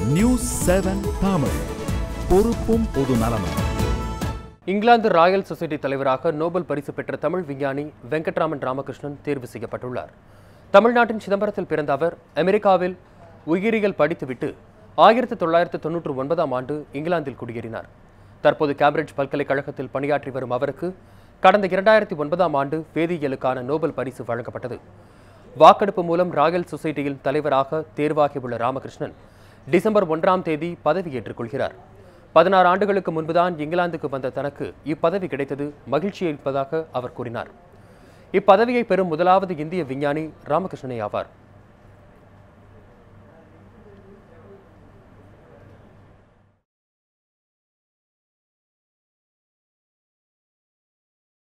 news seven Tamil பொறுப்பும் பொது நலமும் இங்கிலாந்து ராயல் சொசைட்டி தலைவராக நோபல் பரிசு பெற்ற தமிழ் விஞ்ஞானி வெங்கட்ராமன் ராமகிருஷ்ணன் தேர்வு செய்யப்பட்டுள்ளார் தமிழ்நாட்டின் சிதம்பரத்தில் பிறந்த அவர் அமெரிக்காவில் உயிரியல் படித்துவிட்டு ஆயிரத்தி தொள்ளாயிரத்து தொன்னூற்று ஒன்பதாம் ஆண்டு இங்கிலாந்தில் குடியேறினார் தற்போது கேம்பிரிட்ஜ் பல்கலைக்கழகத்தில் பணியாற்றி வரும் அவருக்கு கடந்த இரண்டாயிரத்தி ஒன்பதாம் ஆண்டு வேதியியலுக்கான நோபல் பரிசு வழங்கப்பட்டது வாக்கெடுப்பு மூலம் ராயல் சொசைட்டியில் தலைவராக தேர்வாகியுள்ள ராமகிருஷ்ணன் டிசம்பர் ஒன்றாம் தேதி பதவியேற்றுக் கொள்கிறார் பதினாறு ஆண்டுகளுக்கு முன்புதான் இங்கிலாந்துக்கு வந்த தனக்கு இப்பதவி கிடைத்தது மகிழ்ச்சி அளிப்பதாக அவர் கூறினார் இப்பதவியை பெறும் முதலாவது இந்திய விஞ்ஞானி ராமகிருஷ்ணனே ஆவார்